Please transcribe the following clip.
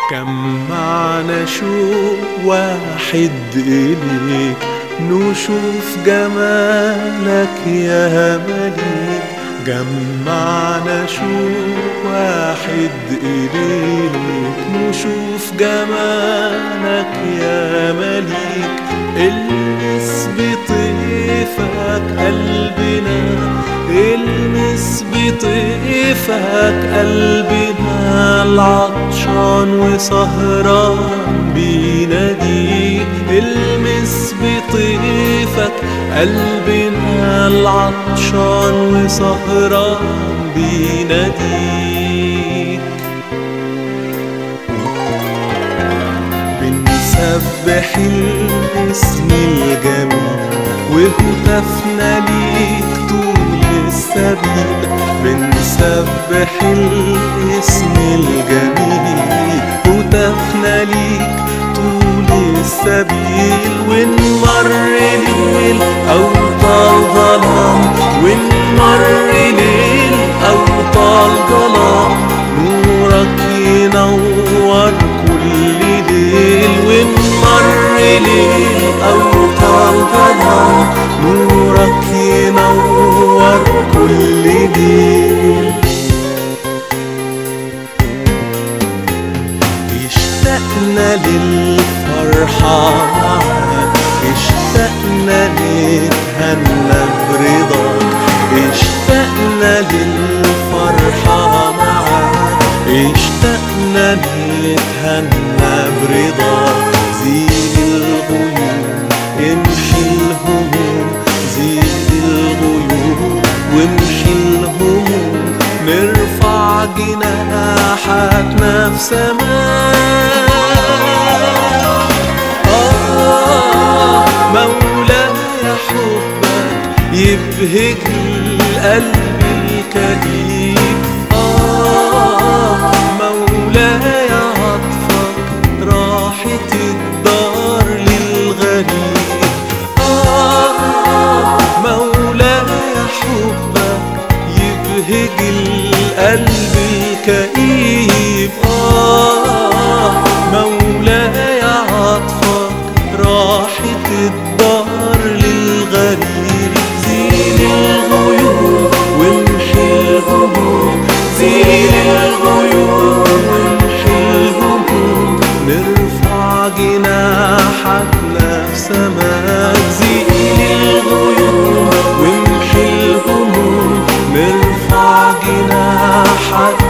جمعنا شوق واحد إليك نشوف جمالك يا مليك جمعنا شوق واحد إليك نشوف جمالك يا مليك المس بطيفك قلبنا المس بطيفك قلبنا العطشان وسهران بيناديك المس بطيفك قلبنا العطشان وسهران بيناديك بنسبح الاسم الجميل وهتفنا ليك طول السبيل بنسبح الاسم الجميل هتفنا ليك طول السبيل ونمر ليل أو طال ظلام ونمر ليل أو طال ظلام نورك ينور كل ليل ونمر ليل أو طال ظلام نورك ينور كل ليل اشتقنا للفرحة معاك اشتقنا نتهنى برضاك اشتقنا للفرحة معاك اشتقنا نتهنى برضاك زيد الغيوم امشي الهموم زيد الغيوم وامشي الهموم نرفع جناحاتنا في سماء آه مولاي حبك يبهج القلب الكئيب آه مولاي عطفك راحة الدار للغريب آه مولاي حبك يبهج القلب الكئيب آه مولاي عطفك راحة الدار للغريب زين الغيوم وامحي الهموم زين الغيوم وامحي الهموم نرفع جناحاتنا في سماك زين الغيوم وامحي الهموم نرفع جناحاتنا